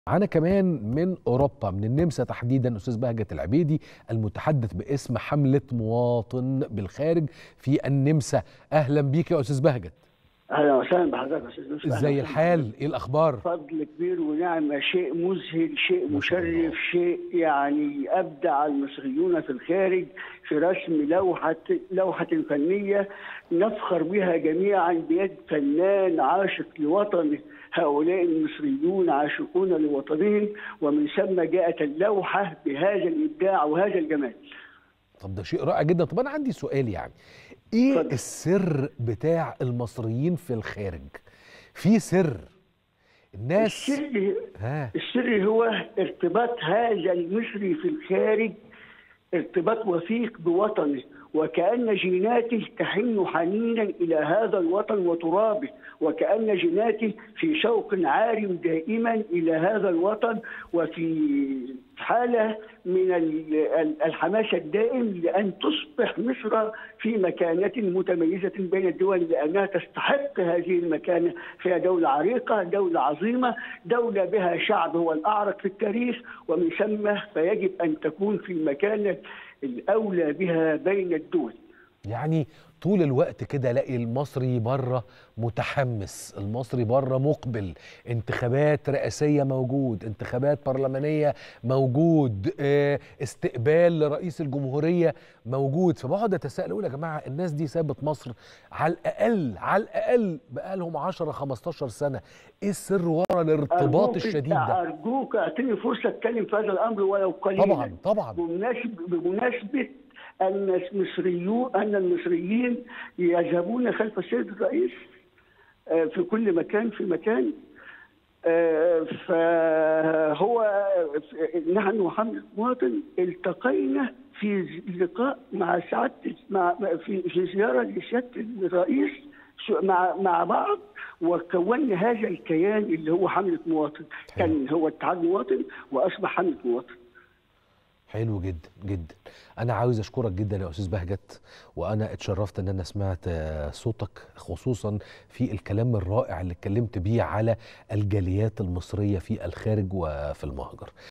معانا كمان من اوروبا من النمسا تحديدا استاذ بهجت العبيدي المتحدث باسم حمله مواطن بالخارج في النمسا اهلا بيك يا استاذ بهجت اهلا وسهلا بحضرتك يا استاذ يوسف أهلاً ازاي وسهلاً. الحال ايه الاخبار فضل كبير ونعمه شيء مذهل شيء ما شاء الله. مشرف شيء يعني ابدع المصريون في الخارج في رسم لوحه لوحه فنيه نفخر بها جميعا بيد فنان عاشق لوطنه هؤلاء المصريون عاشقون لوطنهم ومن ثم جاءت اللوحه بهذا الابداع وهذا الجمال طب ده شيء رائع جدا طب انا عندي سؤال يعني ايه اتفضل. السر بتاع المصريين في الخارج في سر الناس السر ها السر هو ارتباط هذا المصري في الخارج ارتباط وثيق بوطنه وكأن جيناته تحن حنينا إلى هذا الوطن وترابه وكأن جيناته في شوق عارم دائما إلى هذا الوطن وفي حالة من ال- ال- الحماس الدائم لأن تصبح مصر في مكانة متميزة بين الدول لأنها تستحق هذه المكانة فهي دولة عريقة دولة عظيمة دولة بها شعب هو الأعرق في التاريخ ومن ثم فيجب أن تكون في المكانة الأولى بها بين الدول يعني طول الوقت كده الاقي المصري بره متحمس المصري بره مقبل انتخابات رئاسية موجود انتخابات برلمانية موجود اه، استقبال لرئيس الجمهورية موجود فبقعد اتساءل اقول يا جماعة الناس دي سابت مصر على الاقل على الاقل بقالهم 10 15 سنة ايه السر ورا الارتباط أرجوك- الشديد ده أرجوك أعطيني فرصة أتكلم في هذا الأمر ولو قليلا طبعا طبعا بمناسبة, بمناسبة أن المصريون أن المصريين يذهبون خلف السيد الرئيس آه، في كل مكان في مكان آه، فهو نحن وحمد مواطن التقينا في لقاء مع سعاده مع في في زياره لسياده الرئيس مع مع بعض وكونا هذا الكيان اللي هو حمله مواطن كان هو اتحاد مواطن واصبح حمله مواطن حلو جدا جدا انا عاوز اشكرك جدا يا استاذ بهجت وانا اتشرفت ان انا سمعت آه، صوتك خصوصا في الكلام الرائع اللي اتكلمت بيه على الجاليات المصريه في الخارج وفي المهجر